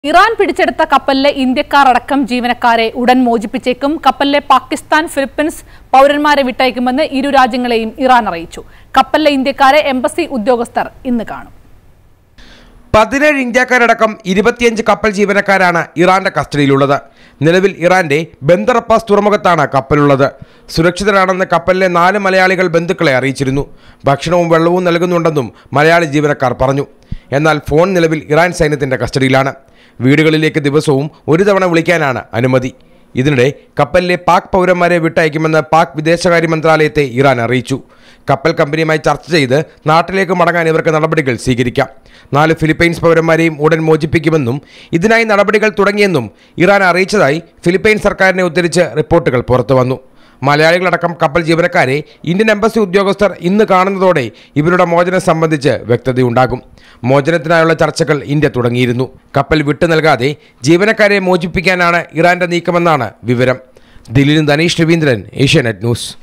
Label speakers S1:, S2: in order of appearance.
S1: Iran പിടിച്ചെടുത്ത കപ്പലിലെ ഇന്ത്യക്കാർ അടക്കം ജീവനക്കാരെ ഉടൻ മോചിപ്പിച്ചേക്കും കപ്പലിലെ പാകിസ്ഥാൻ ഫിലിപ്പീൻസ് പൗരന്മാരെ വിട്ടയക്കുമെന്ന് ഇരു രാജ്യങ്ങളെയും ഇറാൻ അറിയിച്ചു കപ്പലിലെ ഇന്ത്യക്കാരെ എംബസി ഉദ്യോഗസ്ഥർ ഇന്ന് കാണും
S2: പതിനേഴ് ഇന്ത്യക്കാരടക്കം ഇരുപത്തിയഞ്ച് കപ്പൽ ജീവനക്കാരാണ് ഇറാന്റെ കസ്റ്റഡിയിലുള്ളത് നിലവിൽ ഇറാന്റെ ബന്ദർ അബ്ബാസ് തുറമുഖത്താണ് കപ്പലുള്ളത് സുരക്ഷിതരാണെന്ന് കപ്പലിലെ നാല് മലയാളികൾ ബന്ധുക്കളെ അറിയിച്ചിരുന്നു ഭക്ഷണവും വെള്ളവും നൽകുന്നുണ്ടെന്നും മലയാളി ജീവനക്കാർ പറഞ്ഞു എന്നാൽ ഫോൺ നിലവിൽ ഇറാൻ സൈന്യത്തിന്റെ കസ്റ്റഡിയിലാണ് വീടുകളിലേക്ക് ദിവസവും ഒരു തവണ വിളിക്കാനാണ് അനുമതി ഇതിനിടെ കപ്പലിലെ പാക് പൗരന്മാരെ വിട്ടയക്കുമെന്ന് പാക് വിദേശകാര്യ മന്ത്രാലയത്തെ ഇറാൻ അറിയിച്ചു കപ്പൽ കമ്പനിയുമായി ചർച്ച ചെയ്ത് നാട്ടിലേക്ക് മടങ്ങാൻ ഇവർക്ക് നടപടികൾ സ്വീകരിക്കാം നാല് ഫിലിപ്പൈൻസ് പൗരന്മാരെയും ഉടൻ മോചിപ്പിക്കുമെന്നും ഇതിനായി നടപടികൾ തുടങ്ങിയെന്നും ഇറാൻ അറിയിച്ചതായി ഫിലിപ്പൈൻ സർക്കാരിനെ ഉദ്ധരിച്ച് റിപ്പോർട്ടുകൾ പുറത്തുവന്നു മലയാളികളടക്കം കപ്പൽ ജീവനക്കാരെ ഇന്ത്യൻ എംബസി ഉദ്യോഗസ്ഥർ ഇന്ന് കാണുന്നതോടെ ഇവരുടെ മോചനം സംബന്ധിച്ച് വ്യക്തതയുണ്ടാകും മോചനത്തിനായുള്ള ചർച്ചകൾ ഇന്ത്യ തുടങ്ങിയിരുന്നു കപ്പൽ വിട്ടു നൽകാതെ ജീവനക്കാരെ മോചിപ്പിക്കാനാണ് ഇറാന്റെ നീക്കമെന്നാണ് വിവരം ദില്ലിയിൽ നിന്ന് ധനീഷ് രവീന്ദ്രൻ ഏഷ്യാനെറ്റ് ന്യൂസ്